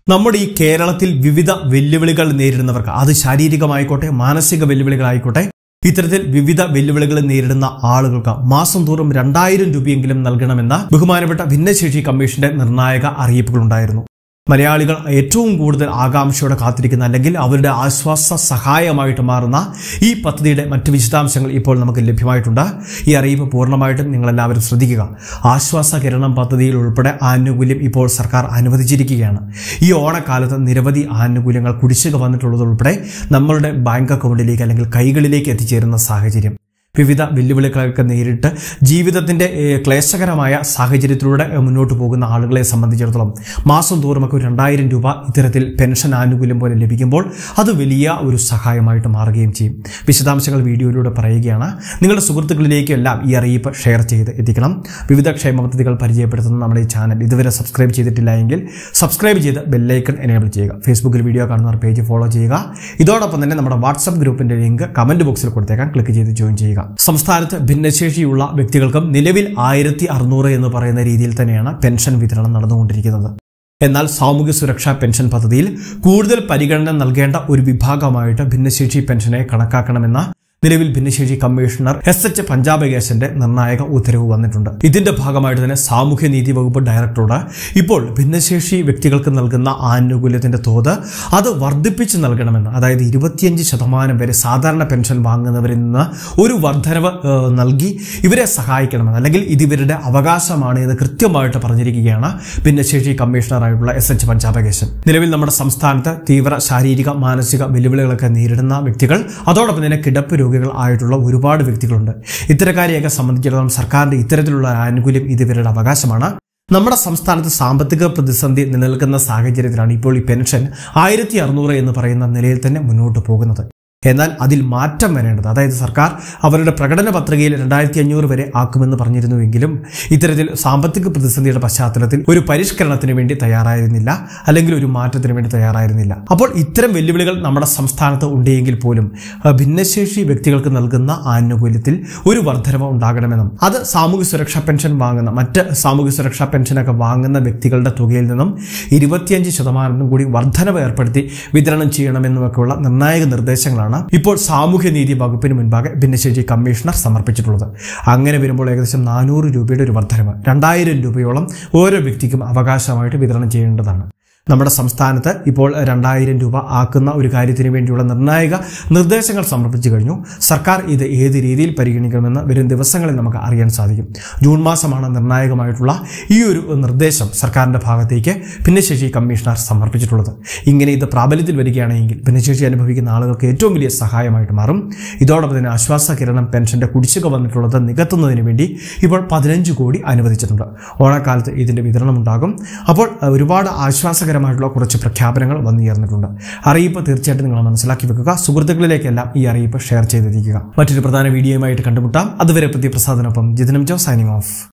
നമ്മുടെ ഈ കേരളത്തിൽ വിവിധ വെല്ലുവിളികൾ നേരിടുന്നവർക്ക് അത് ശാരീരികമായിക്കോട്ടെ മാനസിക വെല്ലുവിളികളായിക്കോട്ടെ ഇത്തരത്തിൽ വിവിധ വെല്ലുവിളികൾ നേരിടുന്ന ആളുകൾക്ക് മാസം തോറും രണ്ടായിരം രൂപയെങ്കിലും നൽകണമെന്ന ബഹുമാനപ്പെട്ട ഭിന്നശേഷി കമ്മീഷന്റെ നിർണായക അറിയിപ്പുകളുണ്ടായിരുന്നു മലയാളികൾ ഏറ്റവും കൂടുതൽ ആകാംക്ഷയോടെ കാത്തിരിക്കുന്ന അല്ലെങ്കിൽ അവരുടെ ആശ്വാസ സഹായമായിട്ട് മാറുന്ന ഈ പദ്ധതിയുടെ മറ്റ് വിശദാംശങ്ങൾ ഇപ്പോൾ നമുക്ക് ലഭ്യമായിട്ടുണ്ട് ഈ അറിയിപ്പ് പൂർണ്ണമായിട്ടും നിങ്ങളെല്ലാവരും ശ്രദ്ധിക്കുക ആശ്വാസ കിരണം പദ്ധതിയിൽ ഉൾപ്പെടെ ആനുകൂല്യം ഇപ്പോൾ സർക്കാർ അനുവദിച്ചിരിക്കുകയാണ് ഈ ഓണക്കാലത്ത് നിരവധി ആനുകൂല്യങ്ങൾ കുടിശ്ശിക വന്നിട്ടുള്ളതുൾപ്പെടെ നമ്മളുടെ ബാങ്ക് അക്കൗണ്ടിലേക്ക് അല്ലെങ്കിൽ കൈകളിലേക്ക് എത്തിച്ചേരുന്ന സാഹചര്യം വിവിധ വെല്ലുവിളികളൊക്കെ നേരിട്ട് ജീവിതത്തിന്റെ ഏഹ്, ക്ലേശകരമായ സാഹചര്യത്തിലൂടെ ഏഹ്, മുന്നോട്ട് പോകുന്ന ആളുകളെ സംബന്ധിച്ചിടത്തോളം മാസം തോറുമൊക്കെ ഒരു രണ്ടായിരം രൂപ ഇത്തരത്തിൽ പെൻഷൻ ആനുകൂല്യം പോലെ ലഭിക്കുമ്പോൾ അത് വലിയ ഒരു സഹായമായിട്ട് മാറുകയും ചെയ്യും വിശദാംശങ്ങൾ വീഡിയോയിലൂടെ പറയുകയാണ് നിങ്ങളുടെ സുഹൃത്തുക്കളിലേക്കെല്ലാം ഈ അറിയിപ്പ് ഷെയർ ചെയ്ത് എത്തിക്കണം വിവിധ ക്ഷേമ പദ്ധതികൾ പരിചയപ്പെടുത്തുന്ന നമ്മുടെ ഈ ചാനൽ ഇതുവരെ സബ്സ്ക്രൈബ് ചെയ്തിട്ടില്ല എങ്കിൽ സബ്സ്ക്രൈബ് ചെയ്ത് ബെല്ലൈക്കൺ എനേബിൾ ചെയ്യുക ഫേസ്ബുക്കിൽ വീഡിയോ കാണുന്നവർ പേജ് ഫോളോ ചെയ്യുക ഇതോടൊപ്പം തന്നെ നമ്മുടെ വാട്സപ്പ് ഗ്രൂപ്പിന്റെ ലിങ്ക് കമന്റ് ബോക്സിൽ കൊടുത്തേക്കാം ക്ലിക്ക് ചെയ്ത് ജോയിൻ ചെയ്യുക സംസ്ഥാനത്ത് ഭിന്നശേഷിയുള്ള വ്യക്തികൾക്കും നിലവിൽ ആയിരത്തി അറുന്നൂറ് എന്ന് പറയുന്ന രീതിയിൽ തന്നെയാണ് പെൻഷൻ വിതരണം നടന്നുകൊണ്ടിരിക്കുന്നത് എന്നാൽ സാമൂഹ്യ സുരക്ഷാ പെൻഷൻ പദ്ധതിയിൽ കൂടുതൽ പരിഗണന നൽകേണ്ട ഒരു വിഭാഗമായിട്ട് ഭിന്നശേഷി പെൻഷനെ കണക്കാക്കണമെന്ന നിലവിൽ ഭിന്നശേഷി കമ്മീഷണർ എസ് എച്ച് പഞ്ചാബകേശന്റെ നിർണായക ഉത്തരവ് വന്നിട്ടുണ്ട് ഇതിന്റെ ഭാഗമായിട്ട് തന്നെ സാമൂഹ്യ നീതി വകുപ്പ് ഡയറക്ടറോട് ഇപ്പോൾ ഭിന്നശേഷി വ്യക്തികൾക്ക് നൽകുന്ന ആനുകൂല്യത്തിന്റെ തോത് അത് വർദ്ധിപ്പിച്ച് നൽകണമെന്ന് അതായത് ഇരുപത്തിയഞ്ച് ശതമാനം വരെ സാധാരണ പെൻഷൻ വാങ്ങുന്നവരിൽ നിന്ന് ഒരു വർധനവ് ഏഹ്, നൽകി ഇവരെ സഹായിക്കണമെന്ന് അല്ലെങ്കിൽ ഇത് ഇവരുടെ അവകാശമാണ് എന്ന് കൃത്യമായിട്ട് പറഞ്ഞിരിക്കുകയാണ് ഭിന്നശേഷി കമ്മീഷണറായിട്ടുള്ള എസ് എച്ച് പഞ്ചാബകേശൻ നിലവിൽ നമ്മുടെ സംസ്ഥാനത്ത് തീവ്ര ശാരീരിക മാനസിക വെല്ലുവിളികളൊക്കെ നേരിടുന്ന വ്യക്തികൾ അതോടൊപ്പം തന്നെ കിടപ്പ് രോഗികൾ ആയിട്ടുള്ള ഒരുപാട് വ്യക്തികളുണ്ട് ഇത്തരക്കാരെയൊക്കെ സംബന്ധിച്ചിടത്തോളം സർക്കാരിന്റെ ഇത്തരത്തിലുള്ള ആനുകൂല്യം ഇത് ഇവരുടെ അവകാശമാണ് നമ്മുടെ സംസ്ഥാനത്ത് സാമ്പത്തിക പ്രതിസന്ധി നിലനിൽക്കുന്ന സാഹചര്യത്തിലാണ് ഇപ്പോൾ ഈ പെൻഷൻ ആയിരത്തി അറുന്നൂറ് എന്ന് പറയുന്ന നിലയിൽ തന്നെ മുന്നോട്ട് പോകുന്നത് എന്നാൽ അതിൽ മാറ്റം വരേണ്ടത് അതായത് സർക്കാർ അവരുടെ പ്രകടന പത്രികയിൽ രണ്ടായിരത്തി അഞ്ഞൂറ് വരെ ആക്കുമെന്ന് പറഞ്ഞിരുന്നുവെങ്കിലും ഇത്തരത്തിൽ സാമ്പത്തിക പ്രതിസന്ധിയുടെ പശ്ചാത്തലത്തിൽ ഒരു പരിഷ്കരണത്തിന് വേണ്ടി തയ്യാറായിരുന്നില്ല അല്ലെങ്കിൽ ഒരു മാറ്റത്തിന് വേണ്ടി തയ്യാറായിരുന്നില്ല അപ്പോൾ ഇത്തരം വെല്ലുവിളികൾ നമ്മുടെ സംസ്ഥാനത്ത് ഉണ്ടെങ്കിൽ പോലും അഹ്, ഭിന്നശേഷി വ്യക്തികൾക്ക് നൽകുന്ന ആനുകൂല്യത്തിൽ ഒരു വർധനവ് ഉണ്ടാകണമെന്നും അത് സാമൂഹ്യ സുരക്ഷാ പെൻഷൻ വാങ്ങുന്ന മറ്റ് സാമൂഹ്യ സുരക്ഷാ പെൻഷനൊക്കെ വാങ്ങുന്ന വ്യക്തികളുടെ തുകയിൽ നിന്നും ഇരുപത്തിയഞ്ച് ശതമാനം കൂടി വർധനവ് ഏർപ്പെടുത്തി വിതരണം ചെയ്യണമെന്നുമൊക്കെയുള്ള നിർണായക നിർദ്ദേശങ്ങളാണ് ഇപ്പോൾ സാമൂഹ്യനീതി വകുപ്പിന് മുൻപാകെ ഭിന്നശേഷി കമ്മീഷണർ സമർപ്പിച്ചിട്ടുള്ളത് അങ്ങനെ വരുമ്പോൾ ഏകദേശം നാനൂറ് രൂപയുടെ ഒരു വർധനവ് രണ്ടായിരം രൂപയോളം ഓരോ വ്യക്തിക്കും അവകാശമായിട്ട് വിതരണം ചെയ്യേണ്ടതാണ് നമ്മുടെ സംസ്ഥാനത്ത് ഇപ്പോൾ രണ്ടായിരം രൂപ ആക്കുന്ന ഒരു കാര്യത്തിന് വേണ്ടിയുള്ള നിർണായക നിർദ്ദേശങ്ങൾ സമർപ്പിച്ചു കഴിഞ്ഞു സർക്കാർ ഇത് ഏത് രീതിയിൽ പരിഗണിക്കണമെന്ന് വരും ദിവസങ്ങളിൽ നമുക്ക് അറിയാൻ സാധിക്കും ജൂൺ മാസമാണ് നിർണായകമായിട്ടുള്ള ഈ ഒരു നിർദ്ദേശം സർക്കാരിന്റെ ഭാഗത്തേക്ക് ഭിന്നശേഷി കമ്മീഷണർ സമർപ്പിച്ചിട്ടുള്ളത് ഇങ്ങനെ ഇത് പ്രാബല്യത്തിൽ വരികയാണെങ്കിൽ ഭിന്നശേഷി അനുഭവിക്കുന്ന ആളുകൾക്ക് ഏറ്റവും വലിയ സഹായമായിട്ട് മാറും ഇതോടൊപ്പം തന്നെ ആശ്വാസ കിരണം പെൻഷന്റെ കുടിശ്ശിക വന്നിട്ടുള്ളത് നികത്തുന്നതിന് വേണ്ടി ഇപ്പോൾ പതിനഞ്ച് കോടി അനുവദിച്ചിട്ടുണ്ട് ഓണക്കാലത്ത് ഇതിന്റെ വിതരണം ഉണ്ടാകും അപ്പോൾ അഹ്, ഒരുപാട് ആശ്വാസകരമായിട്ടുള്ള കുറച്ച് പ്രഖ്യാപനങ്ങൾ വന്നുയർന്നിട്ടുണ്ട് അറിയിപ്പ് തീർച്ചയായിട്ടും നിങ്ങൾ മനസ്സിലാക്കി വെക്കുക സുഹൃത്തുക്കളിലേക്കെല്ലാം ഈ അറിയിപ്പ് ഷെയർ ചെയ്തിരിക്കുക മറ്റൊരു പ്രധാന വീഡിയോയുമായിട്ട് കണ്ടുമുട്ടാം അതുവരെ പ്രതി പ്രസാദനൊപ്പം ജിതനം ജോ സൈനിങ് ഓഫ്